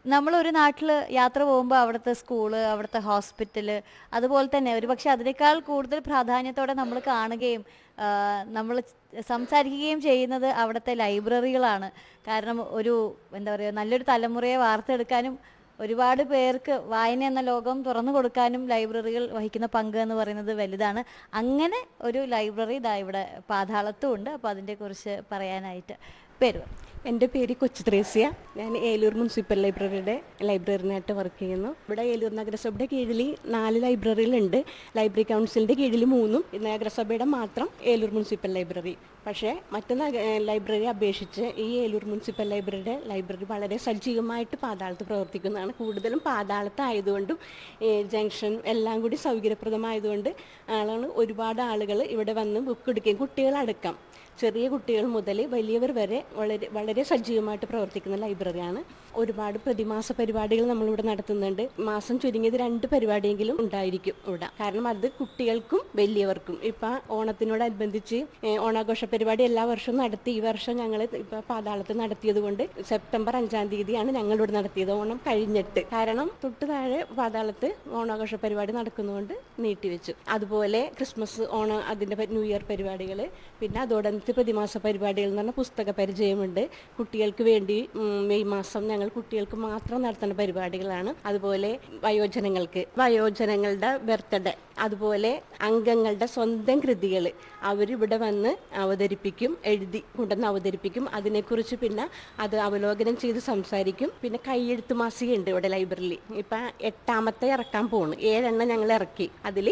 നമ്മളൊരു നാട്ടിൽ യാത്ര പോകുമ്പോൾ അവിടുത്തെ സ്കൂള് അവിടുത്തെ ഹോസ്പിറ്റല് അതുപോലെ തന്നെ ഒരുപക്ഷെ അതിനേക്കാൾ കൂടുതൽ പ്രാധാന്യത്തോടെ നമ്മൾ കാണുകയും നമ്മൾ സംസാരിക്കുകയും ചെയ്യുന്നത് അവിടുത്തെ ലൈബ്രറികളാണ് കാരണം ഒരു എന്താ പറയുക നല്ലൊരു തലമുറയെ വാർത്തെടുക്കാനും ഒരുപാട് പേർക്ക് വായന എന്ന ലോകം തുറന്നു കൊടുക്കാനും ലൈബ്രറികൾ വഹിക്കുന്ന പങ്ക് എന്ന് പറയുന്നത് വലുതാണ് അങ്ങനെ ഒരു ലൈബ്രറി ഇതാ ഇവിടെ പാതാളത്തും ഉണ്ട് അപ്പോൾ അതിനെക്കുറിച്ച് പറയാനായിട്ട് പേര് പറ. എൻ്റെ പേര് കൊച്ചു ത്രേസ്യ ഞാൻ ഏലൂർ മുനിസിപ്പൽ ലൈബ്രറിയുടെ ലൈബ്രറിനായിട്ട് വർക്ക് ചെയ്യുന്നു ഇവിടെ ഏലൂർ നഗരസഭയുടെ കീഴിൽ നാല് ലൈബ്രറികളുണ്ട് ലൈബ്രറി കൗൺസിലിൻ്റെ കീഴിൽ മൂന്നും നഗരസഭയുടെ മാത്രം ഏലൂർ മുനിസിപ്പൽ ലൈബ്രറി പക്ഷേ മറ്റ് നഗ- ഏഹ് ലൈബ്രറി അപേക്ഷിച്ച് ഈ ഏലൂർ മുനിസിപ്പൽ ലൈബ്രറിയുടെ ലൈബ്രറി വളരെ സജീവമായിട്ട് പാതാളത്ത് പ്രവർത്തിക്കുന്നതാണ് കൂടുതലും പാതാളത്ത് ആയതുകൊണ്ടും ഏഹ് ജംഗ്ഷൻ എല്ലാം കൂടി സൗകര്യപ്രദമായതുകൊണ്ട് ആളാണ് ഒരുപാട് ആളുകൾ ഇവിടെ വന്ന് ബുക്ക് എടുക്കുകയും കുട്ടികളടക്കം ചെറിയ കുട്ടികൾ മുതൽ വലിയവർ വരെ വളരെ വളരെ സജീവമായിട്ട് പ്രവർത്തിക്കുന്ന ലൈബ്രറിയാണ് ഒരുപാട് പ്രതിമാസ പരിപാടികൾ നമ്മളിവിടെ നടത്തുന്നുണ്ട് മാസം ചുരുങ്ങിയത് രണ്ട് പരിപാടിയെങ്കിലും ഉണ്ടായിരിക്കും ഇവിടെ കാരണം അത് കുട്ടികൾക്കും വലിയവർക്കും ഇപ്പം ഓണത്തിനോടനുബന്ധിച്ച് ഏഹ്, ഓണാഘോഷ പരിപാടി എല്ലാ വർഷവും നടത്തി ഈ വർഷം ഞങ്ങൾ ഇപ്പം പാതാളത്ത് നടത്തിയത് കൊണ്ട് സെപ്റ്റംബർ അഞ്ചാം തീയതിയാണ് ഞങ്ങൾ ഇവിടെ നടത്തിയത് ഓണം കഴിഞ്ഞിട്ട് കാരണം തൊട്ട് താഴെ പാതാളത്ത് ഓണാഘോഷ പരിപാടി നടക്കുന്നതുകൊണ്ട് നീട്ടിവെച്ചു അതുപോലെ ക്രിസ്മസ് ഓണം അതിൻ്റെ പ- ന്യൂ ഇയർ പരിപാടികൾ പിന്നെ അതോടനുബന്ധിച്ച് പ്രതിമാസ പരിപാടികൾ എന്ന് പറഞ്ഞാൽ പുസ്തക പരിചയമുണ്ട് കുട്ടികൾക്ക് വേണ്ടി ഉം, മെയ് മാസം ഞങ്ങൾ കുട്ടികൾക്ക് മാത്രം നടത്തുന്ന പരിപാടികളാണ് അതുപോലെ വയോജനങ്ങൾക്ക് വയോജനങ്ങളുടെ ബർത്ത്ഡേ അതുപോലെ അംഗങ്ങളുടെ സ്വന്തം കൃതികൾ അവരിവിടെ വന്ന് അവതരിപ്പിക്കും എഴുതി കൊണ്ടുവന്ന് അവതരിപ്പിക്കും അതിനെക്കുറിച്ച് പിന്നെ അത് അവലോകനം ചെയ്ത് സംസാരിക്കും പിന്നെ കൈയെഴുത്ത് മാസികയുണ്ട് ഇവിടെ ലൈബ്രറിയിൽ ഇപ്പം എട്ടാമത്തെ ഇറക്കാൻ പോണു ഏഴെണ്ണം ഞങ്ങൾ ഇറക്കി അതിൽ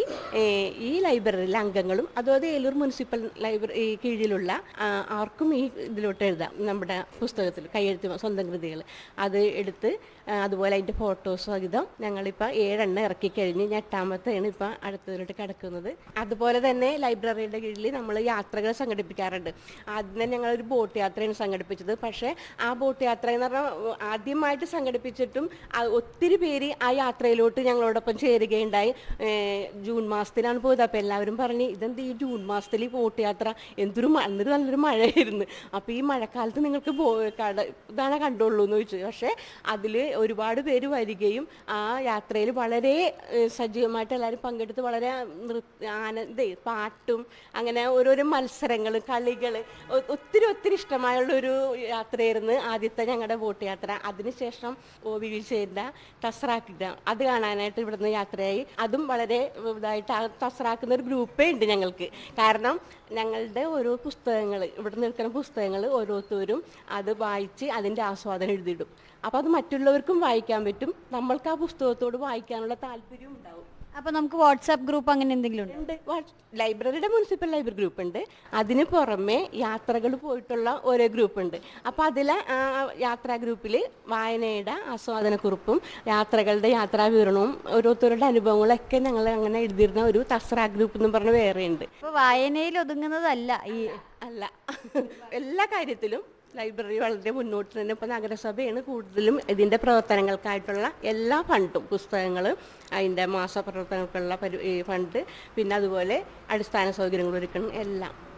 ഈ ലൈബ്രറിയിലെ അംഗങ്ങളും അതുപോലെ ഏലൂർ മുനിസിപ്പൽ ലൈബ്രറി കീഴിലുള്ള ആ, ആർക്കും ഈ ഇതിലോട്ട് എഴുതാം നമ്മുടെ പുസ്തകത്തിൽ കൈയെഴുത്ത് മാ- സ്വന്തം കൃതികൾ അത് എടുത്ത് ആ, അതുപോലെ അതിൻ്റെ ഫോട്ടോസ് സഹിതം ഞങ്ങളിപ്പോൾ ഏഴെണ്ണം ഇറക്കി കഴിഞ്ഞ് ഇനി എട്ടാമത്തെയാണ് ഇപ്പം അടുത്തതിലോട്ട് കിടക്കുന്നത് അതുപോലെ തന്നെ ലൈബ്രറിയുടെ കീഴിൽ നമ്മൾ യാത്രകൾ സംഘടിപ്പിക്കാറുണ്ട് ആദ്യം ഞങ്ങളൊരു ബോട്ട് യാത്രയാണ് സംഘടിപ്പിച്ചത് പക്ഷേ ആ ബോട്ട് യാത്ര എന്ന് പറഞ്ഞാൽ ആദ്യമായിട്ട് സംഘടിപ്പിച്ചിട്ടും ആ ഒത്തിരി പേര് ആ യാത്രയിലോട്ട് ഞങ്ങളോടൊപ്പം ചേരുകയുണ്ടായി ഏഹ് ജൂൺ മാസത്തിലാണ് പോയത് അപ്പോൾ എല്ലാവരും പറഞ്ഞ് ഇതെന്ത് ഈ ജൂൺ മാസത്തിൽ ഈ ബോട്ട് യാത്ര എന്തൊരു മ- എന്തൊരു നല്ലൊരു മഴയായിരുന്നു അപ്പോൾ ഈ മഴക്കാലത്ത് നിങ്ങൾക്ക് ബോ കട ഇതാണ് കണ്ടുള്ളൂ എന്ന് ചോദിച്ചു പക്ഷേ അതിൽ ഒരുപാട് പേര് വരികയും ആ യാത്രയിൽ വളരെ ഏഹ് സജീവമായിട്ട് എല്ലാവരും പങ്കെടുത്ത് വളരെ നൃത്ത ആനന്ദ പാട്ടും അങ്ങനെ ഓരോരോ മത്സരങ്ങൾ കളികൾ ഒത്തിരി ഒത്തിരി ഇഷ്ടമായുള്ളൊരു യാത്രയായിരുന്നു ആദ്യത്തെ ഞങ്ങളുടെ ബോട്ട് യാത്ര അതിനുശേഷം ഒ വി വിജയൻ്റെ തസ്രാക്ക് ഡാം അത് കാണാനായിട്ട് ഇവിടുന്ന് യാത്രയായി അതും വളരെ ഇതായിട്ട് ആ തസ്രാക്കുന്ന ഒരു ഗ്രൂപ്പേ ഉണ്ട് ഞങ്ങൾക്ക് കാരണം ഞങ്ങളുടെ ഓരോ പുസ്തകങ്ങൾ ഇവിടെ നിൽക്കുന്ന പുസ്തകങ്ങൾ ഓരോരുത്തരും അത് വായിച്ച് അതിൻ്റെ ആസ്വാദനം എഴുതിയിടും അപ്പോൾ അത് മറ്റുള്ളവർക്കും വായിക്കാൻ പറ്റും നമ്മൾക്ക് ആ പുസ്തകത്തോട് വായിക്കാനുള്ള താല്പര്യം ഉണ്ടാവും അപ്പോൾ നമുക്ക് വാട്സാപ്പ് ഗ്രൂപ്പ് അങ്ങനെ എന്തെങ്കിലും ഉണ്ടോ ഉണ്ട് വാട്സ്- ലൈബ്രറിയുടെ മുനിസിപ്പൽ ലൈബ്രറി ഗ്രൂപ്പ് ഉണ്ട് അതിന് പുറമെ യാത്രകൾ പോയിട്ടുള്ള ഓരോ ഗ്രൂപ്പ് ഉണ്ട് അപ്പോൾ അതിലെ ആ യാത്രാ ഗ്രൂപ്പിൽ വായനയുടെ ആസ്വാദനക്കുറിപ്പും യാത്രകളുടെ യാത്രാ വിവരണവും ഓരോരുത്തരുടെ അനുഭവങ്ങളൊക്കെ ഞങ്ങൾ അങ്ങനെ എഴുതിയിരുന്ന ഒരു തസ്ര ഗ്രൂപ്പ് എന്ന് പറഞ്ഞ വേറെ ഉണ്ട് അപ്പോൾ വായനയിൽ ഒതുങ്ങുന്നതല്ല ഈ അല്ല എല്ലാ കാര്യത്തിലും ലൈബ്രറി വളരെ മുന്നോട്ട് തന്നെ ഇപ്പോൾ നഗരസഭയാണ് കൂടുതലും ഇതിൻ്റെ പ്രവർത്തനങ്ങൾക്കായിട്ടുള്ള എല്ലാ ഫണ്ടും പുസ്തകങ്ങൾ അതിൻ്റെ മാസ പ്രവർത്തനങ്ങൾക്കുള്ള പരി ഈ ഫണ്ട് പിന്നെ അതുപോലെ അടിസ്ഥാന സൗകര്യങ്ങൾ ഒരുക്കണം എല്ലാം